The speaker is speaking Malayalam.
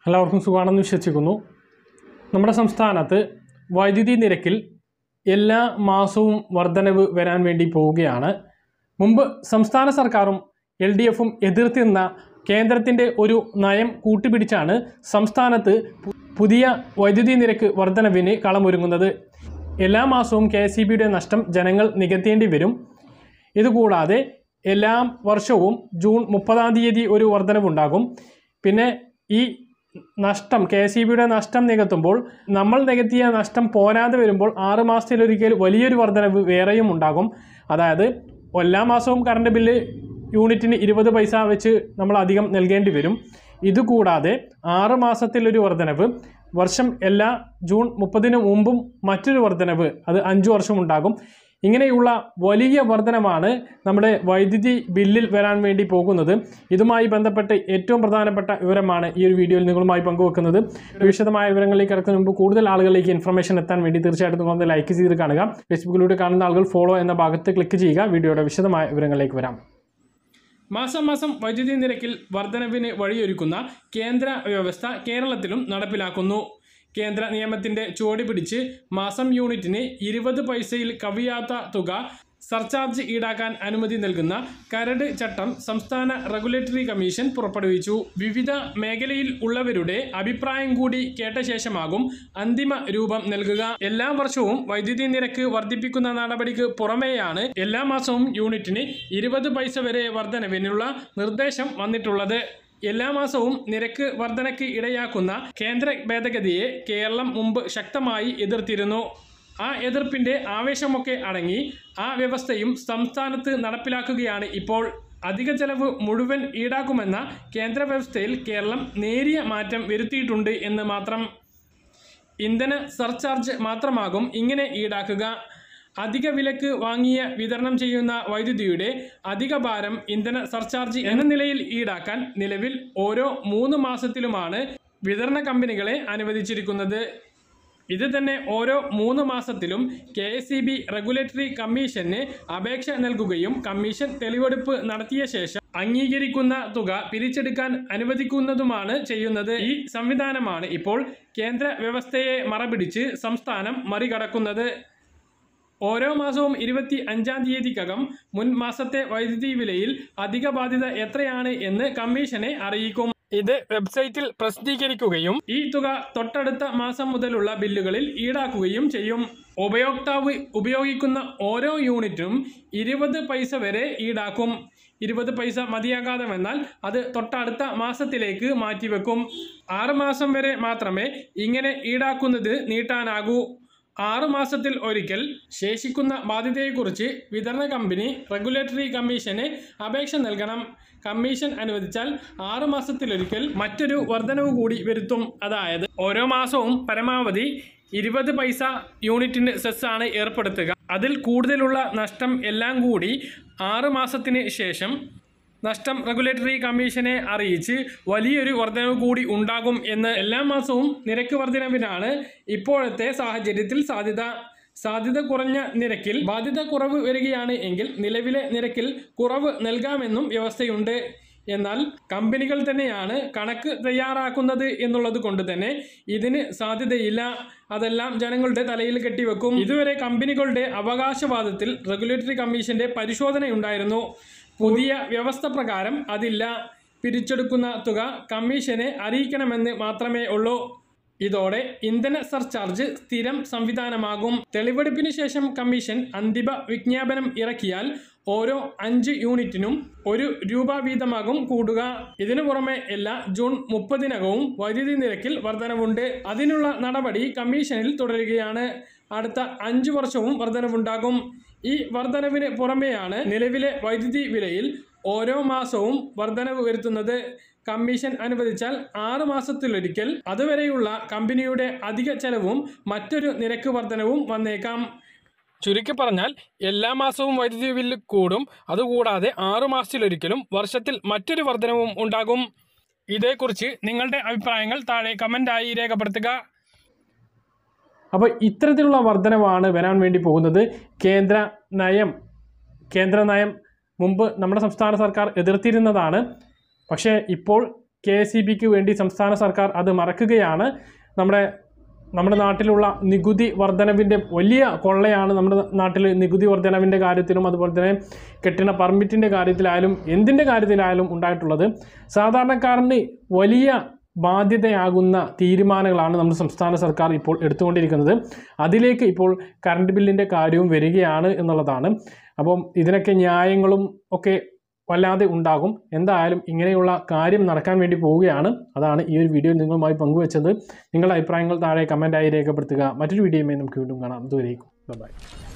എല്ലാവർക്കും സുഖമാണെന്ന് വിശ്വസിക്കുന്നു നമ്മുടെ സംസ്ഥാനത്ത് വൈദ്യുതി നിരക്കിൽ എല്ലാ മാസവും വർധനവ് വരാൻ വേണ്ടി പോവുകയാണ് മുമ്പ് സംസ്ഥാന സർക്കാരും എൽ ഡി എഫും എതിർത്തിരുന്ന കേന്ദ്രത്തിൻ്റെ ഒരു നയം കൂട്ടുപിടിച്ചാണ് സംസ്ഥാനത്ത് പു- പുതിയ വൈദ്യുതി നിരക്ക് വർധനവിന് കളമൊരുങ്ങുന്നത് എല്ലാ മാസവും കെ എസ് ബിയുടെ നഷ്ടം ജനങ്ങൾ നികത്തേണ്ടി വരും ഇതുകൂടാതെ എല്ലാ വർഷവും ജൂൺ മുപ്പതാം തീയതി ഒരു വർധനവുണ്ടാകും പിന്നെ ഈ നഷ്ടം കെ എസ് ഇ ബിയുടെ നഷ്ടം നികത്തുമ്പോൾ നമ്മൾ നികത്തിയ നഷ്ടം പോരാതെ വരുമ്പോൾ ആറ് മാസത്തിലൊരിക്കൽ വലിയൊരു വർധനവ് വേറെയും ഉണ്ടാകും അതായത് എല്ലാ മാസവും കറണ്ട് ബില്ല് യൂണിറ്റിന് ഇരുപത് പൈസ വെച്ച് നമ്മൾ അധികം നൽകേണ്ടി വരും ഇതുകൂടാതെ ആറ് മാസത്തിലൊരു വർധനവ് വർഷം എല്ലാ ജൂൺ മുപ്പതിന് മുമ്പും മറ്റൊരു വർധനവ് അത് അഞ്ച് വർഷം ഉണ്ടാകും ഇങ്ങനെയുള്ള വലിയ വർധനമാണ് നമ്മുടെ വൈദ്യുതി ബില്ലിൽ വരാൻ വേണ്ടി പോകുന്നത് ഇതുമായി ബന്ധപ്പെട്ട് ഏറ്റവും പ്രധാനപ്പെട്ട വിവരമാണ് ഈ ഒരു വീഡിയോയിൽ നിങ്ങളുമായി പങ്കുവെക്കുന്നത് വിശദമായ വിവരങ്ങളിലേക്ക് കിടക്കുന്ന മുമ്പ് കൂടുതൽ ആളുകളിലേക്ക് ഇൻഫർമേഷൻ എത്താൻ വേണ്ടി തീർച്ചയായിട്ടും നിങ്ങളൊന്ന് ലൈക്ക് ചെയ്ത് കാണുക ഫേസ്ബുക്കിലൂടെ കാണുന്ന ആളുകൾ ഫോളോ എന്ന ഭാഗത്ത് ക്ലിക്ക് ചെയ്യുക വീഡിയോയുടെ വിശദമായ വിവരങ്ങളിലേക്ക് വരാം മാസം മാസം വൈദ്യുതി നിരക്കിൽ വർധനവിന് വഴിയൊരുക്കുന്ന കേന്ദ്ര വ്യവസ്ഥ കേരളത്തിലും നടപ്പിലാക്കുന്നു കേന്ദ്ര നിയമത്തിന്റെ ചുവട് പിടിച്ച് മാസം യൂണിറ്റിന് ഇരുപത് പൈസയിൽ കവിയാത്ത തുക സർചാർജ് ഈടാക്കാൻ അനുമതി നൽകുന്ന കരട് ചട്ടം സംസ്ഥാന റെഗുലേറ്ററി കമ്മീഷൻ പുറപ്പെടുവിച്ചു വിവിധ മേഖലയിൽ ഉള്ളവരുടെ അഭിപ്രായം കൂടി കേട്ട ശേഷമാകും അന്തിമ രൂപം നൽകുക എല്ലാ വർഷവും വൈദ്യുതി നിരക്ക് വർദ്ധിപ്പിക്കുന്ന നടപടിക്ക് പുറമെയാണ് എല്ലാ മാസവും യൂണിറ്റിന് ഇരുപത് പൈസ വരെ വർധനവിനുള്ള നിർദ്ദേശം വന്നിട്ടുള്ളത് എല്ലാ മാസവും നിരക്ക് വർധനയ്ക്ക് ഇടയാക്കുന്ന കേന്ദ്ര ഭേദഗതിയെ കേരളം മുമ്പ് ശക്തമായി എതിർത്തിരുന്നു ആ എതിർപ്പിന്റെ ആവേശമൊക്കെ അടങ്ങി ആ വ്യവസ്ഥയും സംസ്ഥാനത്ത് നടപ്പിലാക്കുകയാണ് ഇപ്പോൾ അധിക ചെലവ് മുഴുവൻ ഈടാക്കുമെന്ന കേന്ദ്ര വ്യവസ്ഥയിൽ കേരളം നേരിയ മാറ്റം വരുത്തിയിട്ടുണ്ട് എന്ന് മാത്രം ഇന്ധന സർചാർജ് മാത്രമാകും ഇങ്ങനെ ഈടാക്കുക അധിക വിലക്ക് വാങ്ങിയ വിതരണം ചെയ്യുന്ന വൈദ്യുതിയുടെ അധിക ഭാരം ഇന്ധന സർചാർജ് എന്ന നിലയിൽ ഈടാക്കാൻ നിലവിൽ ഓരോ മൂന്ന് മാസത്തിലുമാണ് വിതരണ കമ്പനികളെ അനുവദിച്ചിരിക്കുന്നത് ഇത് തന്നെ ഓരോ മൂന്ന് മാസത്തിലും K S E B regulatory കമ്മീഷന് അപേക്ഷ നൽകുകയും കമ്മീഷൻ തെളിവെടുപ്പ് നടത്തിയ ശേഷം അംഗീകരിക്കുന്ന തുക പിരിച്ചെടുക്കാൻ അനുവദിക്കുന്നതുമാണ് ചെയ്യുന്നത് ഈ സംവിധാനമാണ് ഇപ്പോൾ കേന്ദ്ര വ്യവസ്ഥയെ മറപിടിച്ച് സംസ്ഥാനം മറികടക്കുന്നത് ഓരോ മാസവും ഇരുപത്തി അഞ്ചാം തീയതിക്കകം മുൻ മാസത്തെ വൈദ്യുതി വിലയിൽ അധിക ബാധ്യത എത്രയാണ് എന്ന് കമ്മീഷനെ അറിയിക്കും ഇത് വെബ്സൈറ്റിൽ പ്രസിദ്ധീകരിക്കുകയും ഈ തുക തൊട്ടടുത്ത മാസം മുതലുള്ള ബില്ലുകളിൽ ഈടാക്കുകയും ചെയ്യും ഉപയോക്താവ് ഉപയോഗിക്കുന്ന ഓരോ യൂണിറ്റും ഇരുപത് പൈസ വരെ ഈടാക്കും ഇരുപത് പൈസ മതിയാകാതെ വന്നാൽ അത് തൊട്ടടുത്ത മാസത്തിലേക്ക് മാറ്റിവെക്കും ആറ് മാസം വരെ മാത്രമേ ഇങ്ങനെ ഈടാക്കുന്നത് നീട്ടാനാകൂ ആറു മാസത്തിൽ ഒരിക്കൽ ശേഷിക്കുന്ന ബാധ്യതയെക്കുറിച്ച് വിതരണ കമ്പനി റെഗുലേറ്ററി കമ്മീഷന് അപേക്ഷ നൽകണം കമ്മീഷൻ അനുവദിച്ചാൽ ആറു മാസത്തിലൊരിക്കൽ മറ്റൊരു വർധനവ് കൂടി വരുത്തും അതായത് ഓരോ മാസവും പരമാവധി ഇരുപത് പൈസ യൂണിറ്റിന് സെസ് ആണ് ഏർപ്പെടുത്തുക അതിൽ കൂടുതലുള്ള നഷ്ടം എല്ലാം കൂടി ആറ് മാസത്തിന് ശേഷം നഷ്ടം റെഗുലേറ്ററി കമ്മീഷനെ അറിയിച്ച് വലിയൊരു വർധനവ് കൂടി ഉണ്ടാകും എന്ന് എല്ലാ മാസവും നിരക്ക് വർധനവിനാണ് ഇപ്പോഴത്തെ സാഹചര്യത്തിൽ സാധ്യത സാധ്യത കുറഞ്ഞ നിരക്കിൽ ബാധ്യത കുറവ് വരികയാണ് എങ്കിൽ നിലവിലെ നിരക്കിൽ കുറവ് നൽകാമെന്നും വ്യവസ്ഥയുണ്ട് എന്നാൽ കമ്പനികൾ തന്നെയാണ് കണക്ക് തയ്യാറാക്കുന്നത് എന്നുള്ളത് കൊണ്ട് തന്നെ ഇതിന് സാധ്യതയില്ല അതെല്ലാം ജനങ്ങളുടെ തലയിൽ കെട്ടിവെക്കും ഇതുവരെ കമ്പനികളുടെ അവകാശവാദത്തിൽ റെഗുലേറ്ററി കമ്മീഷന്റെ പരിശോധനയുണ്ടായിരുന്നു പുതിയ വ്യവസ്ഥ പ്രകാരം അതില്ല പിരിച്ചെടുക്കുന്ന തുക കമ്മീഷനെ അറിയിക്കണമെന്ന് മാത്രമേ ഉള്ളൂ ഇതോടെ ഇന്ധന സർചാർജ് സ്ഥിരം സംവിധാനമാകും തെളിവെടുപ്പിന് ശേഷം കമ്മീഷൻ അന്തിമ വിജ്ഞാപനം ഇറക്കിയാൽ ഓരോ അഞ്ച് യൂണിറ്റിനും ഒരു രൂപ വീതമാകും കൂടുക ഇതിനു പുറമെ എല്ലാ ജൂൺ മുപ്പതിനകവും വൈദ്യുതി നിരക്കിൽ വർധനവുണ്ട് അതിനുള്ള നടപടി കമ്മീഷനിൽ തുടരുകയാണ് അടുത്ത അഞ്ചു വർഷവും വർധനവുണ്ടാകും ഈ വർധനവിന് പുറമെയാണ് നിലവിലെ വൈദ്യുതി വിലയിൽ ഓരോ മാസവും വർധനവ് വരുത്തുന്നത് കമ്മീഷൻ അനുവദിച്ചാൽ ആറ് മാസത്തിലൊരിക്കൽ അതുവരെയുള്ള കമ്പനിയുടെ അധിക ചെലവും മറ്റൊരു നിരക്ക് വർധനവും വന്നേക്കാം ചുരുക്കി പറഞ്ഞാൽ എല്ലാ മാസവും വൈദ്യുതി ബില്ല് കൂടും അതുകൂടാതെ ആറു മാസത്തിലൊരിക്കലും വർഷത്തിൽ മറ്റൊരു വർധനവും ഉണ്ടാകും ഇതേക്കുറിച്ച് നിങ്ങളുടെ അഭിപ്രായങ്ങൾ താഴെ കമൻ്റായി രേഖപ്പെടുത്തുക അപ്പോൾ ഇത്തരത്തിലുള്ള വർധനവാണ് വരാൻ വേണ്ടി പോകുന്നത് കേന്ദ്ര നയം കേന്ദ്ര നയം മുമ്പ് നമ്മുടെ സംസ്ഥാന സർക്കാർ എതിർത്തിരുന്നതാണ് പക്ഷേ ഇപ്പോൾ കെ എസ് ഇ ബിക്ക് വേണ്ടി സംസ്ഥാന സർക്കാർ അത് മറക്കുകയാണ് നമ്മുടെ നമ്മുടെ നാട്ടിലുള്ള നികുതി വർധനവിൻ്റെ വലിയ കൊള്ളയാണ് നമ്മുടെ നാട്ടിൽ നികുതി വർധനവിൻ്റെ കാര്യത്തിലും അതുപോലെ തന്നെ കെട്ടിട പെർമിറ്റിൻ്റെ കാര്യത്തിലായാലും എന്തിൻ്റെ കാര്യത്തിലായാലും ഉണ്ടായിട്ടുള്ളത് സാധാരണക്കാരന് വലിയ ബാധ്യതയാകുന്ന തീരുമാനങ്ങളാണ് നമ്മുടെ സംസ്ഥാന സർക്കാർ ഇപ്പോൾ എടുത്തുകൊണ്ടിരിക്കുന്നത് അതിലേക്ക് ഇപ്പോൾ കറണ്ട് ബില്ലിൻ്റെ കാര്യവും വരികയാണ് എന്നുള്ളതാണ് അപ്പം ഇതിനൊക്കെ ന്യായങ്ങളും ഒക്കെ വല്ലാതെ ഉണ്ടാകും എന്തായാലും ഇങ്ങനെയുള്ള കാര്യം നടക്കാൻ വേണ്ടി പോവുകയാണ് അതാണ് ഈ ഒരു വീഡിയോ നിങ്ങളുമായി പങ്കുവച്ചത് നിങ്ങളുടെ അഭിപ്രായങ്ങൾ താഴെ കമൻറ്റായി രേഖപ്പെടുത്തുക മറ്റൊരു വീഡിയോയുമായി നമുക്ക് വീണ്ടും കാണാം ദൂരേക്കും ബൈ